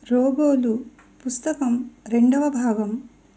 రోబోలు పుస్తకం రెండవ భాగం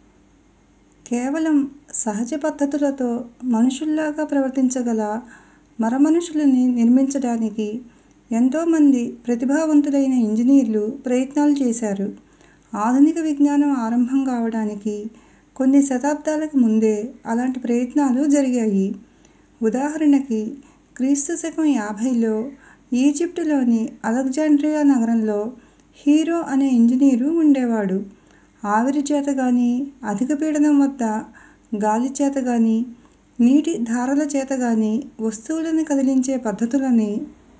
కేవలం సహజ పద్ధతులతో మనుషుల్లాగా ప్రవర్తించగల మరమనుషులని నిర్మించడానికి ఎంతోమంది ప్రతిభావంతులైన ఇంజనీర్లు ప్రయత్నాలు చేశారు. ఆధునిక విజ్ఞానం ఆరంభం కావడానికి కొన్ని శతాబ్దాలకు ముందే అలాంటి ప్రయత్నాలు జరిగాయి. ఉదాహరణకి క్రీస్తు శకం యాభైలో ఈజిప్టులోని అలెగ్జాండ్రియా నగరంలో హీరో అనే ఇంజనీరు ఉండేవాడు. ఆవిరి చేతగానీ, అధిక పీడనం వద్ద గాలి చేతగానీ, నీటి ధారల చేతగానీ వస్తువులని కదిలించే పద్ధతులని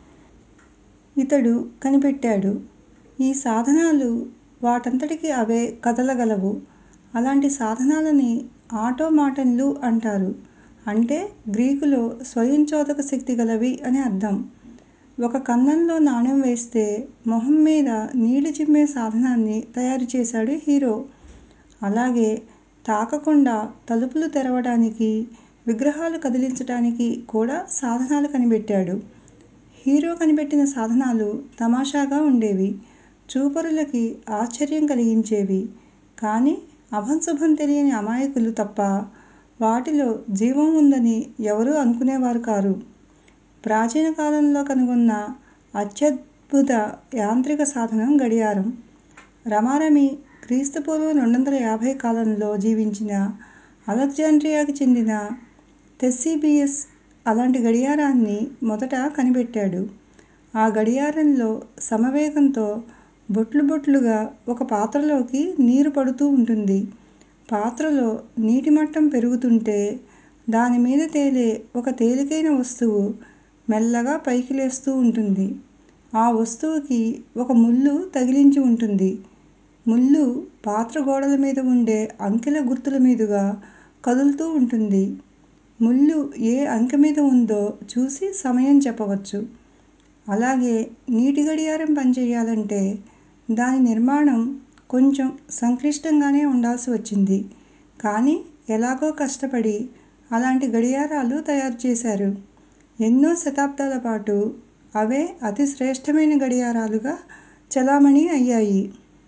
ఇతడు కనిపెట్టాడు. ఈ సాధనాలు వాటంతటికి అవే కదలగలవు. అలాంటి సాధనాలని ఆటోమాటన్లు అంటారు. అంటే గ్రీకులో స్వయంచోదక శక్తి గలవి అని అర్థం. ఒక కన్నంలో నాణెం వేస్తే మొహం మీద నీళ్ళు చిమ్మే సాధనాన్ని తయారు చేశాడు హీరో. అలాగే తాకకుండా తలుపులు తెరవడానికి, విగ్రహాలు కదిలించటానికి కూడా సాధనాలు కనిపెట్టాడు. హీరో కనిపెట్టిన సాధనాలు తమాషాగా ఉండేవి. చూపరులకి ఆశ్చర్యం కలిగించేవి. కానీ అభంశుభం తెలియని అమాయకులు తప్ప వాటిలో జీవం ఉందని ఎవరూ అనుకునేవారు కారు. ప్రాచీన కాలంలో కనుగొన్న అత్యద్భుత యాంత్రిక సాధనం గడియారం. రమారమి క్రీస్తు పూర్వం రెండొందల యాభై కాలంలో జీవించిన అలెగ్జాండ్రియాకి చెందిన థెస్సీబియస్ అలాంటి గడియారాన్ని మొదట కనిపెట్టాడు. ఆ గడియారంలో సమవేగంతో బొట్లు బొట్లుగా ఒక పాత్రలోకి నీరు పడుతూ ఉంటుంది. పాత్రలో నీటి మట్టం పెరుగుతుంటే దాని మీద తేలే ఒక తేలికైన వస్తువు మెల్లగా పైకి లేస్తూ ఉంటుంది. ఆ వస్తువుకి ఒక ముల్లు తగిలించి ఉంటుంది. ముల్లు పాత్ర గోడల మీద ఉండే అంకెల గుర్తుల మీదుగా కదులుతూ ఉంటుంది. ముల్లు ఏ అంకె మీద ఉందో చూసి సమయం చెప్పవచ్చు. అలాగే నీటి గడియారం పనిచెయ్యాలంటే దాని నిర్మాణం కొంచెం సంక్లిష్టంగానే ఉండాల్సి వచ్చింది. కానీ ఎలాగో కష్టపడి అలాంటి గడియారాలు తయారు చేశారు. ఎన్నో శతాబ్దాల పాటు అవే అతి శ్రేష్టమైన గడియారాలుగా చెలామణీ అయ్యాయి.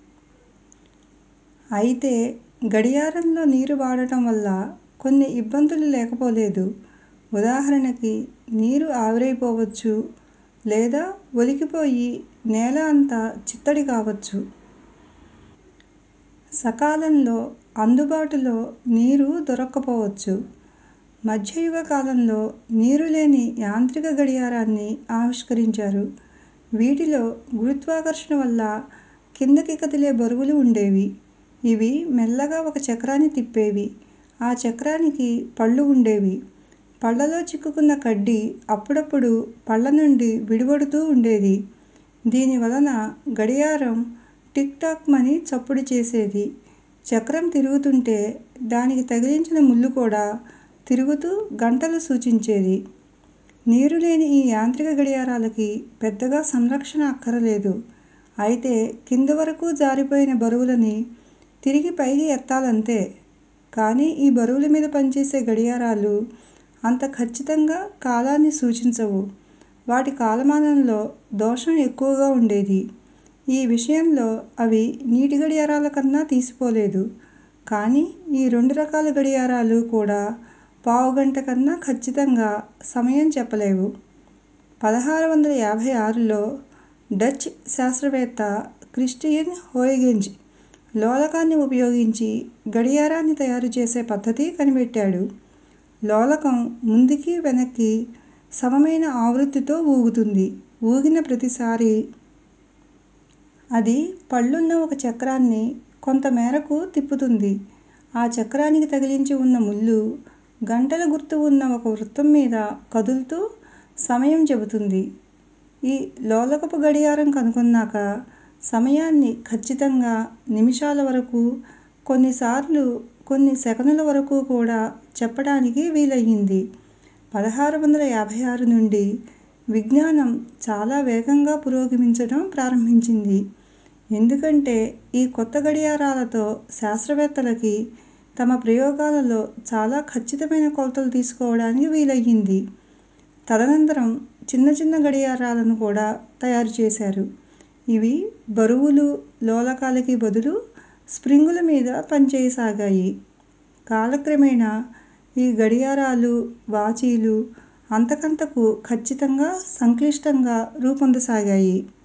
అయితే గడియారంలో నీరు వాడటం వల్ల కొన్ని ఇబ్బందులు లేకపోలేదు. ఉదాహరణకి నీరు ఆవిరైపోవచ్చు. లేదా ఒలికిపోయి నేల అంతా చిత్తడి కావచ్చు. సకాలంలో అందుబాటులో నీరు దొరక్కపోవచ్చు. మధ్యయుగ కాలంలో నీరు లేని యాంత్రిక గడియారాన్ని ఆవిష్కరించారు. వీటిలో గురుత్వాకర్షణ వల్ల కిందకి కదిలే బరువులు ఉండేవి. ఇవి మెల్లగా ఒక చక్రాన్ని తిప్పేవి. ఆ చక్రానికి పళ్ళు ఉండేవి. పళ్ళలో చిక్కుకున్న కడ్డీ అప్పుడప్పుడు పళ్ళ నుండి విడివడుతూ ఉండేది. దీని వలన గడియారం టిక్ టాక్ మని చప్పుడు చేసేది. చక్రం తిరుగుతుంటే దానికి తగిలించిన ముల్లు కూడా తిరుగుతూ గంటలు సూచించేది. నీరు లేని ఈ యాంత్రిక గడియారాలకి పెద్దగా సంరక్షణ అక్కరలేదు. అయితే కింద వరకూ జారిపోయిన బరువులని తిరిగి పైకి ఎత్తాలంతే. కానీ ఈ బరువుల మీద పనిచేసే గడియారాలు అంత ఖచ్చితంగా కాలాన్ని సూచించవు. వాటి కాలమానంలో దోషం ఎక్కువగా ఉండేది. ఈ విషయంలో అవి నీటి గడియారాల కన్నా తీసిపోలేదు. కానీ ఈ రెండు రకాల గడియారాలు కూడా పావుగంట కన్నా ఖచ్చితంగా సమయం చెప్పలేవు. పదహారు వందల యాభై ఆరులో డచ్ శాస్త్రవేత్త క్రిస్టియన్ హుయ్గెన్స్ లోలకాన్ని ఉపయోగించి గడియారాన్ని తయారు చేసే పద్ధతి కనిపెట్టాడు. లోలకం ముందుకీ వెనక్కీ సమమైన ఆవృత్తితో ఊగుతుంది. ఊగిన ప్రతిసారీ అది పళ్ళున్న ఒక చక్రాన్ని కొంత మేరకు తిప్పుతుంది. ఆ చక్రానికి తగిలించి ఉన్న ముల్లు గంటల గుర్తు ఉన్న ఒక వృత్తం మీద కదులుతూ సమయం చెబుతుంది. ఈ లోలకపు గడియారం కనుగొన్నాక సమయాన్ని ఖచ్చితంగా నిమిషాల వరకూ, కొన్నిసార్లు కొన్ని సెకనుల వరకూ కూడా చెప్పడానికి వీలయింది. పదహారు వందల యాభై ఆరు నుండి విజ్ఞానం చాలా వేగంగా పురోగమించటం ప్రారంభించింది. ఎందుకంటే ఈ కొత్త గడియారాలతో శాస్త్రవేత్తలకి తమ ప్రయోగాలలో చాలా ఖచ్చితమైన కొలతలు తీసుకోవడానికి వీలయింది. తదనంతరం చిన్న చిన్న గడియారాలను కూడా తయారు చేశారు. ఇవి బరువులు లోలకాలకి బదులు స్ప్రింగుల మీద పనిచేయసాగాయి. కాలక్రమేణా ఈ గడియారాలు, వాచీలు అంతకంతకూ ఖచ్చితంగా, సంక్లిష్టంగా రూపొందసాగాయి.